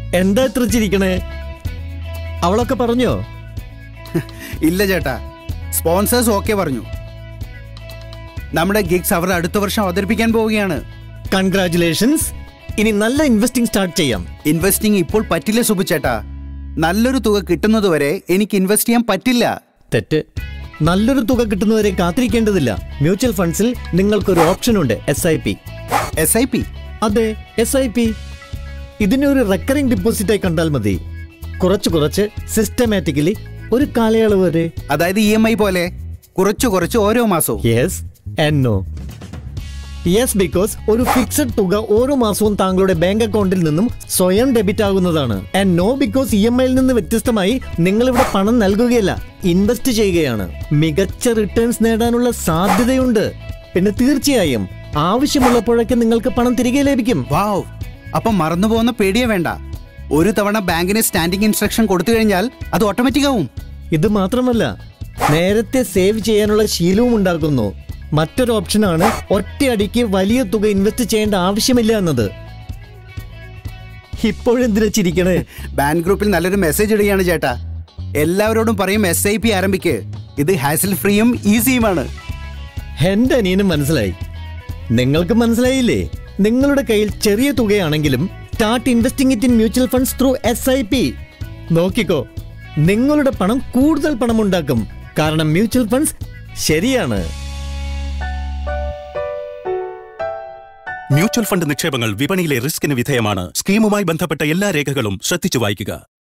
എന്താ ഇത്ര ചിരിക്കണേ അവളൊക്കെ പറഞ്ഞോ ഇല്ല ചേട്ടാ സ്പോൺസേഴ്സ് ഓക്കെ പറഞ്ഞു നമ്മുടെ ഗിഗ്സ് അവർ അടുത്ത വർഷം അവതരിപ്പിക്കാൻ പോവുകയാണ് കൺഗ്രാറ്റുലേഷൻസ് ഇനി നല്ല ഇൻവെസ്റ്റിംഗ് സ്റ്റാർട്ട് ചെയ്യാം ഇൻവെസ്റ്റിംഗ് ഇപ്പോൾ പറ്റില്ല സുബു ചേട്ടാ നല്ലൊരു തുക കിട്ടുന്നതുവരെ എനിക്ക് ഇൻവെസ്റ്റ് ചെയ്യാൻ പറ്റില്ല തെറ്റ് നല്ലൊരു തുക കിട്ടുന്നവരെ കാത്തിരിക്കേണ്ടതില്ല മ്യൂച്വൽ ഫണ്ട്സിൽ നിങ്ങൾക്കൊരു ഓപ്ഷൻ ഉണ്ട് S I P S I P അതെ എസ് ഐ പി ഇതിനെ ഒരു റെക്കറിംഗ് ഡിപ്പോസിറ്റായി കണ്ടാൽ മതി കുറച്ച് കുറച്ച് സിസ്റ്റമാറ്റിക്കലി ഒരു കാലയളവ് വരെ അതായത് ഇ എം ഐ പോലെ കുറച്ച് കുറച്ച് ഓരോ മാസവും yes and no yes because ഒരു ഫിക്സഡ് തുക ഓരോ മാസവും താങ്കളുടെ ബാങ്ക് അക്കൗണ്ടിൽ നിന്നും സ്വയം ഡെബിറ്റ് ആകുന്നതാണ് and no because E M ഐയിൽ നിന്ന് വ്യത്യസ്തമായി നിങ്ങൾ ഇവിടെ പണം നൽകുകയല്ല ഇൻവെസ്റ്റ് ചെയ്യുകയാണ് മികച്ച റിട്ടേൺസ് നേടാനുള്ള സാധ്യതയുണ്ട് പിന്നെ തീർച്ചയായും ആവശ്യമുള്ളപ്പോഴൊക്കെ നിങ്ങൾക്ക് പണം തിരികെ ലഭിക്കും വാവ് അപ്പം മറന്നുപോകുന്ന പേടിയേ വേണ്ട ഒരു തവണ ബാങ്കിന് സ്റ്റാൻഡിംഗ് ഇൻസ്ട്രക്ഷൻ കൊടുത്തു കഴിഞ്ഞാൽ അത് ഓട്ടോമാറ്റിക് ആവും ഇത് മാത്രമല്ല നേരത്തെ സേവ് ചെയ്യാനുള്ള ശീലവും ഉണ്ടാക്കുന്നു മറ്റൊരു ഓപ്ഷനാണ് ഒറ്റയടിക്ക് വലിയ തുക ഇൻവെസ്റ്റ് ചെയ്യേണ്ട ആവശ്യമില്ല എന്നത് ഇപ്പോഴെന്തിനാ ചിരിക്കണേ ബാങ്ക് ഗ്രൂപ്പിൽ നല്ലൊരു മെസ്സേജ് ഇടുകയാണ് ചേട്ടാ എല്ലാവരോടും പറയും എസ് ഐ പി ആരംഭിക്ക് ഇത് ഹാസിൽ ഫ്രീയും ഈസിയുമാണ് എന്റെ അനിയനും മനസ്സിലായി നിങ്ങൾക്ക് മനസ്സിലായില്ലേ നിങ്ങളുടെ കയ്യിൽ ചെറിയ തുകയാണെങ്കിലും start investing it in mutual funds through S I P നോക്കിക്കോ നിങ്ങളുടെ പണം കൂടുതൽ പണം ഉണ്ടാക്കും കാരണം മ്യൂച്വൽ ഫണ്ട്സ് ശരിയാണ് മ്യൂച്വൽ ഫണ്ട് നിക്ഷേപങ്ങൾ വിപണിയിലെ റിസ്കിന് വിധേയമാണ് സ്കീമുമായി ബന്ധപ്പെട്ട എല്ലാ രേഖകളും ശ്രദ്ധിച്ചു വായിക്കുക